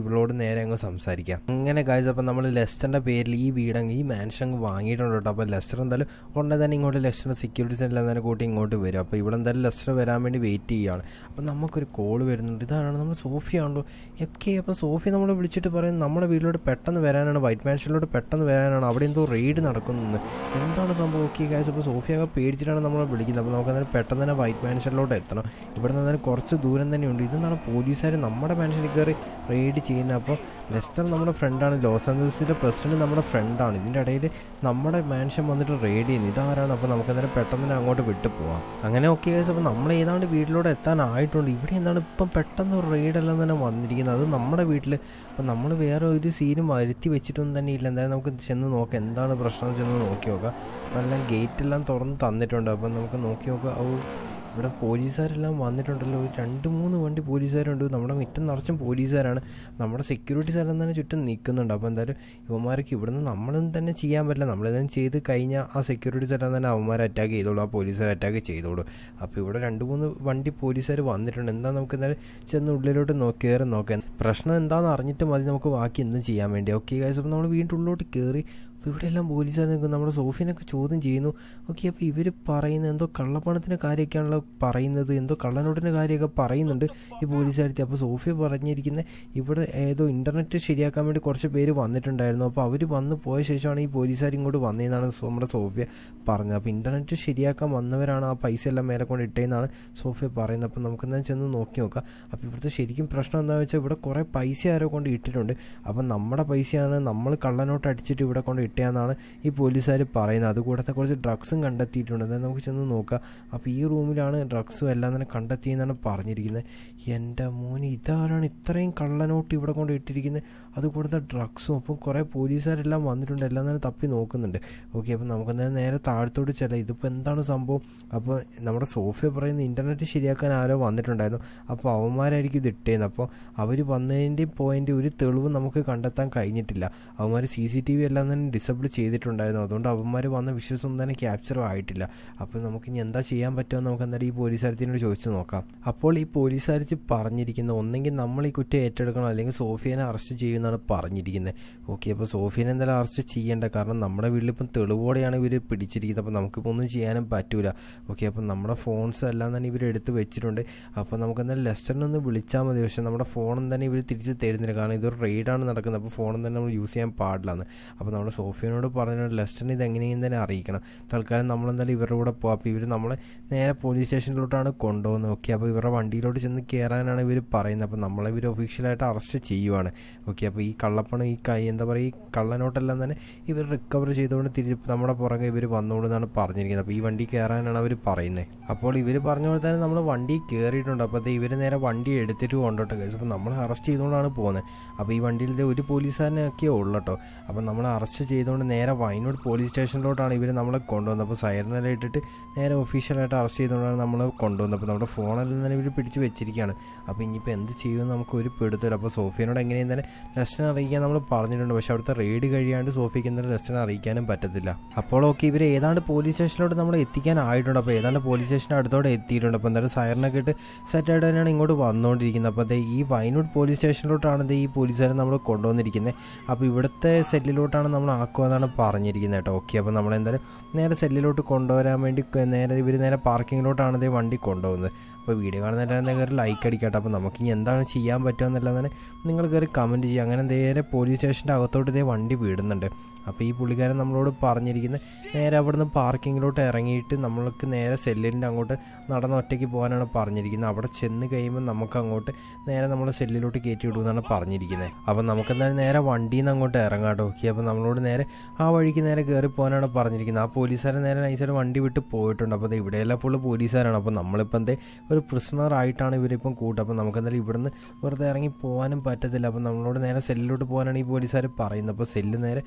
നേരെ അങ്ങ് സംസാരിക്കാം അങ്ങനെ കാഴ്ച അപ്പം നമ്മൾ ലെസ്റ്ററിൻ്റെ പേരിൽ ഈ വീടങ്ങ് ഈ മാൻഷൻ അങ്ങ് വാങ്ങിയിട്ടുണ്ട് കേട്ടോ അപ്പോൾ ലെസ്റ്റർ എന്തായാലും ഉടനെ തന്നെ ഇങ്ങോട്ട് ലെസ്റ്ററിൻ്റെ സെക്യൂരിറ്റി സെൻറ്ററിൽ തന്നെ കൂട്ടി ഇങ്ങോട്ട് വരും അപ്പോൾ ഇവിടെ എന്തായാലും ലെസ്റ്റർ വരാൻ വേണ്ടി വെയിറ്റ് ചെയ്യുകയാണ് അപ്പോൾ നമുക്കൊരു കോൾ വരുന്നുണ്ട് ഇതാണ് നമ്മൾ സോഫിയ ആണല്ലോ ഒക്കെ അപ്പോൾ സോഫിയ നമ്മളെ വിളിച്ചിട്ട് പറയും നമ്മുടെ വീട്ടിലോട്ട് പെട്ടെന്ന് വരാനാണ് വൈറ്റ് മാൻഷനിലോട്ട് പെട്ടെന്ന് വരാനാണ് അവിടെ എന്തോ റെയ്ഡ് നടക്കുന്നത് എന്താണ് സംഭവം ഓക്കെ കാശ് അപ്പോൾ സോഫിയൊക്കെ പേടിച്ചിട്ടാണ് നമ്മളെ വിളിക്കുന്നത് അപ്പോൾ നമുക്ക് അന്നേരം പെട്ടെന്ന് തന്നെ വൈറ്റ് മാൻഷനിലോട്ട് എത്തണം ഇവിടെ നിന്ന് അന്നേരം കുറച്ച് ദൂരം തന്നെയുണ്ട് ഇതെന്താണ് പോലീസുകാർ നമ്മുടെ മാൻഷനിൽ കയറി റെയ്ഡ് ചെയ്യുന്നത് അപ്പോൾ ലെസ്റ്റർ നമ്മുടെ ഫ്രണ്ടാണ് ലോസ് ആഞ്ചലസിൻ്റെ പ്രസിഡന്റ് നമ്മുടെ ഫ്രണ്ടാണ് ഇതിൻ്റെ ഇടയിൽ നമ്മുടെ മാൻഷൻ വന്നിട്ട് റെയ്ഡ് ചെയ്യുന്നത് ഇതാരാണ് അപ്പോൾ നമുക്ക് അന്നേരം പെട്ടെന്ന് തന്നെ അങ്ങോട്ട് വിട്ടു പോവാം അങ്ങനെ ഓക്കെ കേസ് അപ്പോൾ നമ്മൾ ഏതാണ്ട് വീട്ടിലൂടെ എത്താനായിട്ടുണ്ട് ഇവിടെ എന്താണ് ഇപ്പം പെട്ടെന്ന് ഒരു റെയ്ഡെല്ലാം തന്നെ വന്നിരിക്കുന്നത് അത് നമ്മുടെ വീട്ടിൽ അപ്പോൾ നമ്മൾ വേറെ ഒരു സീനും വരുത്തി വെച്ചിട്ടൊന്നും തന്നെ ഇല്ല എന്തായാലും നമുക്ക് ചെന്ന് നോക്കാം എന്താണ് പ്രശ്നം ചെന്ന് നോക്കി നോക്കാം അപ്പോൾ എല്ലാം ഗേറ്റെല്ലാം തുറന്ന് തന്നിട്ടുണ്ട് അപ്പം നമുക്ക് നോക്കി നോക്കാം ഓ ഇവിടെ പോലീസുകാരെല്ലാം വന്നിട്ടുണ്ടല്ലോ ഒരു രണ്ട് മൂന്ന് വണ്ടി പോലീസുകാരുണ്ട് നമ്മുടെ മുറ്റം നിറച്ചും പോലീസുകാരാണ് നമ്മുടെ സെക്യൂരിറ്റീസ് എല്ലാം തന്നെ ചുറ്റും നിൽക്കുന്നുണ്ട് അപ്പോൾ എന്തായാലും ഇവന്മാർക്ക് ഇവിടുന്ന് നമ്മളൊന്നും തന്നെ ചെയ്യാൻ പറ്റില്ല നമ്മളെന്തായാലും ചെയ്ത് കഴിഞ്ഞാൽ ആ സെക്യൂരിറ്റീസ് എല്ലാം തന്നെ അവന്മാരെ അറ്റാക്ക് ചെയ്തോളൂ ആ പോലീസുകാർ അറ്റാക്ക് ചെയ്തോളൂ അപ്പോൾ ഇവിടെ രണ്ട് മൂന്ന് വണ്ടി പോലീസുകാർ വന്നിട്ടുണ്ട് എന്താ നമുക്ക് എന്തായാലും ചെന്ന് ഉള്ളിലോട്ട് നോക്കി കയറി നോക്കാം പ്രശ്നം എന്താണെന്ന് അറിഞ്ഞിട്ട് മതി നമുക്ക് ബാക്കി എന്തും ചെയ്യാൻ വേണ്ടി ഓക്കെ ഗൈസ് അപ്പോൾ നമ്മൾ വീണ്ടും ഉള്ളിലോട്ട് കയറി അപ്പോൾ ഇവിടെയെല്ലാം പോലീസുകാർ നിൽക്കും നമ്മുടെ സോഫിനൊക്കെ ചോദ്യം ചെയ്യുന്നു ഓക്കെ അപ്പോൾ ഇവർ പറയുന്ന എന്തോ കള്ളപ്പണത്തിൻ്റെ കാര്യമൊക്കെയാണല്ലോ പറയുന്നത് എന്തോ കള്ളനോട്ടിൻ്റെ കാര്യമൊക്കെ പറയുന്നുണ്ട് ഈ പോലീസുകാരത്തി അപ്പോൾ സോഫിയ പറഞ്ഞിരിക്കുന്നത് ഇവിടെ ഏതോ ഇൻ്റർനെറ്റ് ശരിയാക്കാൻ വേണ്ടി കുറച്ച് പേര് വന്നിട്ടുണ്ടായിരുന്നു അപ്പോൾ അവർ വന്ന് പോയ ശേഷമാണ് ഈ പോലീസുകാർ ഇങ്ങോട്ട് വന്നതെന്നാണ് നമ്മുടെ സോഫിയ പറഞ്ഞത് അപ്പോൾ ഇൻ്റർനെറ്റ് ശരിയാക്കാൻ വന്നവരാണ് ആ പൈസ എല്ലാം മേലെ കൊണ്ട് ഇട്ടതെന്നാണ് സോഫിയ പറയുന്നത് അപ്പോൾ നമുക്ക് എന്താ ചെന്ന് നോക്കി നോക്കാം അപ്പോൾ ഇവിടുത്തെ ശരിക്കും പ്രശ്നം എന്താണെന്ന് വെച്ചാൽ ഇവിടെ കുറേ പൈസ ആരോ കൊണ്ട് ഇട്ടിട്ടുണ്ട് അപ്പം നമ്മുടെ പൈസയാണ് നമ്മൾ കള്ളനോട്ട് അടിച്ചിട്ട് ഇവിടെ കൊണ്ട് ഇട്ടതെന്നാണ് ഈ പോലീസുകാർ പറയുന്നത് അതുകൂടാതെ കുറച്ച് ഡ്രഗ്സും കണ്ടെത്തിയിട്ടുണ്ട് അതായത് നമുക്ക് ചെന്ന് നോക്കാം അപ്പോൾ ഈ റൂമിലാണ് ഡ്രഗ്സും എല്ലാം തന്നെ കണ്ടെത്തിയെന്നാണ് പറഞ്ഞിരിക്കുന്നത് എൻ്റെ മോന് ഇതാരാണ് ഇത്രയും കള്ളനോട്ട് ഇവിടെ കൊണ്ട് ഇട്ടിരിക്കുന്നത് അതുകൂടാതെ ഡ്രഗ്സും അപ്പം കുറേ പോലീസുകാരെല്ലാം വന്നിട്ടുണ്ട് എല്ലാം തന്നെ തപ്പി നോക്കുന്നുണ്ട് ഓക്കെ അപ്പോൾ നമുക്ക് എന്തായാലും നേരെ താഴത്തോട്ട് ചില ഇതിപ്പോൾ എന്താണ് സംഭവം അപ്പോൾ നമ്മുടെ സോഫിയ പറയുന്ന ഇൻ്റർനെറ്റ് ശരിയാക്കാൻ ആരോ വന്നിട്ടുണ്ടായിരുന്നു അപ്പോൾ അവന്മാരായിരിക്കും ഇത് ഇട്ടേന്ന് അപ്പോൾ അവർ വന്നതിൻ്റെ പോയിൻ്റ് ഒരു തെളിവ് നമുക്ക് കണ്ടെത്താൻ കഴിഞ്ഞിട്ടില്ല അവന്മാർ സി സി ടി വി എല്ലാം തന്നെ ഡിസബിൾ ചെയ്തിട്ടുണ്ടായിരുന്നു അതുകൊണ്ട് അവന്മാർ വന്ന വിഷ്വൽസ് ഒന്നും തന്നെ ക്യാപ്ചറും ആയിട്ടില്ല അപ്പോൾ നമുക്ക് ഇനി എന്താ ചെയ്യാൻ പറ്റുമെന്ന് നമുക്ക് എന്തായാലും ഈ പോലീസുകാരത്തിനോട് ചോദിച്ചു നോക്കാം അപ്പോൾ ഈ പോലീസുകാരത്തി പറഞ്ഞിരിക്കുന്നത് ഒന്നെങ്കിൽ നമ്മൾ ഈ കുറ്റം ഏറ്റെടുക്കണം അല്ലെങ്കിൽ സോഫിയനെ അറസ്റ്റ് ചെയ്യുമെന്നാണ് പറഞ്ഞിരിക്കുന്നത് ഓക്കെ അപ്പോൾ സോഫിയനെ എന്തായാലും അറസ്റ്റ് ചെയ്യേണ്ട കാരണം നമ്മുടെ വീട്ടിലിപ്പം തെളിവോടെയാണ് ഇവർ പിടിച്ചിരിക്കുന്നത് അപ്പോൾ നമുക്കിപ്പോൾ ഒന്നും ചെയ്യാനും പറ്റൂല ഓക്കെ അപ്പോൾ നമ്മുടെ ഫോൺസ് എല്ലാം തന്നെ ഇവർ എടുത്ത് വെച്ചിട്ടുണ്ട് അപ്പോൾ നമുക്ക് എന്തായാലും ലെസ്റ്ററിനെ ഒന്ന് വിളിച്ചാൽ മതി പക്ഷേ നമ്മുടെ ഫോണും തന്നെ ഇവർ തിരിച്ച് തരുന്നില്ല കാരണം ഇതൊരു റെയ്ഡാണ് നടക്കുന്നത് അപ്പോൾ ഫോണും തന്നെ നമ്മൾ യൂസ് ചെയ്യാൻ പാടില്ലെന്ന് അപ്പോൾ നമ്മുടെ സോഫിയനോട് പറഞ്ഞിട്ടുണ്ട് ലെസ്റ്ററിന് ഇത് എങ്ങനെയും തന്നെ അറിയിക്കണം തൽക്കാലം നമ്മളെന്തായാലും ഇവരുടെ കൂടെ പോകാം അപ്പോൾ ഇവർ നമ്മളെ നേരെ പോലീസ് സ്റ്റേഷനിലോട്ടാണ് കൊണ്ടുപോകുന്നത് ഓക്കെ അപ്പോൾ ഇവരുടെ വണ്ടിയിലോട്ട് ചെന്ന് കയറാനാണ് ഇവർ പറയുന്നത് അപ്പോൾ നമ്മളെ ഇവർ ഒഫീഷ്യലായിട്ട് അറസ്റ്റ് ചെയ്യുവാണ് ഓക്കെ അപ്പോൾ ഈ കള്ളപ്പണം ഈ കൈ എന്താ പറയുക ഈ കള്ളനോട്ടെല്ലാം തന്നെ ഇവർ റിക്കവർ ചെയ്തുകൊണ്ട് തിരിച്ച് നമ്മുടെ പുറകെ ഇവർ വന്നുകൊണ്ടെന്നാണ് പറഞ്ഞിരിക്കുന്നത് അപ്പോൾ ഈ വണ്ടി കയറാനാണ് അവർ പറയുന്നത് അപ്പോൾ ഇവർ പറഞ്ഞ പോലെ തന്നെ നമ്മൾ വണ്ടി കയറിയിട്ടുണ്ട് അപ്പോൾ ഇവർ നേരെ വണ്ടി എടുത്തിട്ട് കൊണ്ടോട്ടെ കേസ് അപ്പോൾ നമ്മൾ അറസ്റ്റ് ചെയ്തുകൊണ്ടാണ് പോകുന്നത് അപ്പോൾ ഈ വണ്ടിയിൽ ദേ ഒരു പോലീസുകാരനൊക്കെ ഉള്ളൂ കേട്ടോ അപ്പോൾ നമ്മൾ അറസ്റ്റ് ചെയ്തുകൊണ്ട് നേരെ വയനാട് പോലീസ് സ്റ്റേഷനിലോട്ടാണ് ഇവർ നമ്മളെ കൊണ്ടുവന്നത് അപ്പോൾ സൈറനെല്ലാം ഇട്ടിട്ട് നേരെ ഒഫീഷ്യലായിട്ട് അറസ്റ്റ് ചെയ്തുകൊണ്ടാണ് നമ്മൾ കൊണ്ടുവന്നത് അപ്പോൾ നമ്മുടെ ഫോണെല്ലാം തന്നെ ഇവർ പിടിച്ച് വെച്ചിരിക്കുകയാണ് അപ്പോൾ ഇനിയിപ്പോൾ എന്ത് ചെയ്യുമെന്ന് നമുക്ക് ഒരു പെടുത്തില്ല അപ്പോൾ സോഫിയനോട് എങ്ങനെയും തന്നെ ലെസ്റ്റനെ അറിയിക്കാൻ നമ്മൾ പറഞ്ഞിട്ടുണ്ട് പക്ഷേ അവിടുത്തെ റെയ്ഡ് കഴിയാണ്ട് സോഫിക്ക് എന്തായാലും ലെസ്റ്റനെ അറിയിക്കാനും പറ്റത്തില്ല അപ്പോൾ ഓക്കെ ഇവർ ഏതാണ്ട് പോലീസ് സ്റ്റേഷനിലോട്ട് നമ്മൾ എത്തിക്കാനായിട്ടുണ്ട് അപ്പോൾ ഏതാണ്ട് പോലീസ് സ്റ്റേഷൻ്റെ അടുത്തോടെ എത്തിയിട്ടുണ്ട് അപ്പോൾ എന്തായാലും സൈറനൊക്കെ ഇട്ട് സെറ്റായിട്ട് തന്നെയാണ് ഇങ്ങോട്ട് വന്നുകൊണ്ടിരിക്കുന്നത് അപ്പോൾ അതേ ഈ വയനാട് പോലീസ് സ്റ്റേഷനിലോട്ടാണ് ദേ ഈ പോലീസുകാരെ നമ്മൾ കൊണ്ടുവന്നിരിക്കുന്നത് അപ്പോൾ ഇവിടുത്തെ സെല്ലിലോട്ടാണ് നമ്മൾ ആക്കുമെന്നാണ് പറഞ്ഞിരിക്കുന്നത് കേട്ടോ ഓക്കെ അപ്പോൾ നമ്മൾ എന്തായാലും നേരെ സെല്ലിലോട്ട് കൊണ്ടുവരാൻ വേണ്ടി നേരെ ഇവർ നേരെ പാർക്കിങ്ങിലോട്ടാണ് ഇതേ വണ്ടി കൊണ്ടുപോകുന്നത് അപ്പോൾ വീഡിയോ കാണുന്ന എല്ലാവരും കയറി ലൈക്ക് അടിക്കട്ടെ അപ്പോൾ നമുക്കിനി എന്താണ് ചെയ്യാൻ പറ്റുമെന്നല്ല തന്നെ നിങ്ങൾ കയറി കമൻറ്റ് ചെയ്യുക അങ്ങനെ നേരെ പോലീസ് സ്റ്റേഷൻ്റെ അകത്തോട്ട് ഇതേ വണ്ടി വിടുന്നുണ്ട് അപ്പോൾ ഈ പുള്ളിക്കാരൻ നമ്മളോട് പറഞ്ഞിരിക്കുന്നത് നേരെ അവിടുന്ന് പാർക്കിങ്ങിലോട്ട് ഇറങ്ങിയിട്ട് നമ്മൾക്ക് നേരെ സെല്ലിൻ്റെ അങ്ങോട്ട് നടന്ന് ഒറ്റയ്ക്ക് പോകാനാണ് പറഞ്ഞിരിക്കുന്നത് അവിടെ ചെന്ന് കഴിയുമ്പോൾ നമുക്ക് അങ്ങോട്ട് നേരെ നമ്മൾ സെല്ലിലോട്ട് കയറ്റി വിടുമെന്നാണ് പറഞ്ഞിരിക്കുന്നത് അപ്പോൾ നമുക്ക് എന്തായാലും നേരെ വണ്ടിയിൽ നിന്ന് അങ്ങോട്ട് ഇറങ്ങാട്ടോ ഓക്കെ അപ്പോൾ നമ്മളോട് നേരെ ആ വഴിക്ക് നേരെ കയറി പോകാനാണ് പറഞ്ഞിരിക്കുന്നത് ആ പോലീസുകാരൻ നേരെ നൈസായിട്ട് വണ്ടി വിട്ട് പോയിട്ടുണ്ട് അപ്പോൾ ഇവിടെയെല്ലാം ഫുള്ള് പോലീസുകാരാണ് അപ്പോൾ നമ്മളിപ്പോൾ എന്തേ ഒരു പ്രിസണർ ആയിട്ടാണ് ഇവരിപ്പം കൂട്ടുക അപ്പോൾ നമുക്ക് എന്തായാലും ഇവിടുന്ന് വെറുതെ ഇറങ്ങി പോകാനും പറ്റത്തില്ല അപ്പോൾ നമ്മളോട് നേരെ സെല്ലിലോട്ട് പോകാനാണ് ഈ പോലീസുകാർ പറയുന്നത് അപ്പോൾ സെല്ല് നേരെ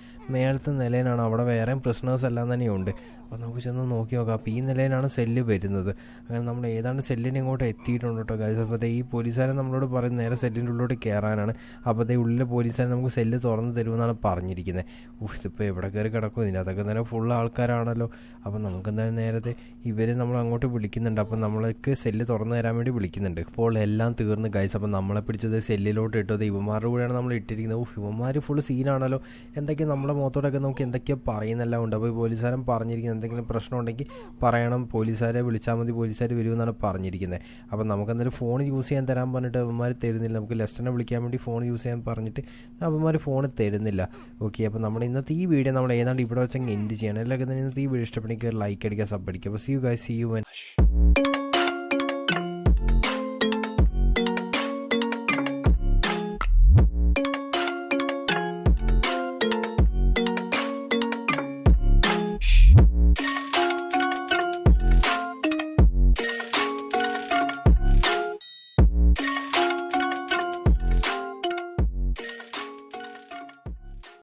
മേലത്തെ നിലയിലാണ് അവിടെ വേറെയും പ്രശ്നേഴ്സ് എല്ലാം തന്നെയുണ്ട് അപ്പോൾ നമുക്ക് ചെന്ന് നോക്കി നോക്കാം അപ്പോൾ ഈ നിലയിലാണ് സെല്ല് വരുന്നത് അങ്ങനെ നമ്മൾ ഏതാണ്ട് സെല്ലിന് ഇങ്ങോട്ട് എത്തിയിട്ടുണ്ട് കേട്ടോ ഗൈസ് അപ്പോൾ ദേ ഈ പോലീസുകാരൻ നമ്മളോട് പറയും നേരെ സെല്ലിൻ്റെ ഉള്ളിലോട്ട് കയറാനാണ് അപ്പോൾ ദേ ഉള്ളിലെ പോലീസുകാരൻ നമുക്ക് സെല്ല് തുറന്ന് തരുമെന്നാണ് പറഞ്ഞിരിക്കുന്നത് ഉഫ് ഇതിപ്പോൾ എവിടെ കയറി കിടക്കും ഇതിനകത്തൊക്കെ തന്നെ ഫുൾ ആൾക്കാരാണല്ലോ അപ്പോൾ നമുക്ക് എന്തായാലും നേരത്തെ ഇവർ നമ്മൾ അങ്ങോട്ട് വിളിക്കുന്നുണ്ട് അപ്പോൾ നമ്മൾക്ക് സെല്ല് തുറന്നു തരാൻ വേണ്ടി വിളിക്കുന്നുണ്ട് ഇപ്പോൾ എല്ലാം തീർന്ന് ഗൈസ് അപ്പോൾ നമ്മളെ പിടിച്ചത് സെല്ലിലോട്ട് ഇട്ടത് ഇവന്മാരുടെ കൂടെയാണ് നമ്മൾ ഇട്ടിരിക്കുന്നത് ഉഫ് ഇവന്മാർ ഫുൾ സീനാണല്ലോ എന്തൊക്കെയോ നമ്മുടെ മുഖത്തോടൊക്കെ നമുക്ക് എന്തൊക്കെയോ പറയുന്നെല്ലാം ഉണ്ട് അപ്പോൾ ഈ പോലീസുകാരൻ പറഞ്ഞിരിക്കുന്നത് എന്തെങ്കിലും പ്രശ്നം ഉണ്ടെങ്കിൽ പറയണം പോലീസുകാരെ വിളിച്ചാൽ മതി പോലീസുകാർ വരുമെന്നാണ് പറഞ്ഞിരിക്കുന്നത് അപ്പോൾ നമുക്ക് എന്തായാലും ഫോൺ യൂസ് ചെയ്യാൻ തരാൻ പറഞ്ഞിട്ട് അവന്മാർ തരുന്നില്ല നമുക്ക് ലെസ്റ്ററിനെ വിളിക്കാൻ വേണ്ടി ഫോൺ യൂസ് ചെയ്യാൻ പറഞ്ഞിട്ട് അവന്മാർ ഫോൺ തരുന്നില്ല ഓക്കെ അപ്പോൾ നമ്മുടെ ഇന്നത്തെ ഈ വീഡിയോ നമ്മൾ ഏതാണ്ട് ഇവിടെ വെച്ചങ്ങ് എൻഡ് ചെയ്യണം എല്ലാവർക്കും തന്നെ ഇന്നത്തെ ഈ വീഡിയോ ഇഷ്ടപ്പെടുമെങ്കിൽ ലൈക്ക് അടിക്കുക സബ് അടിക്കുക അപ്പോൾ see you guys see U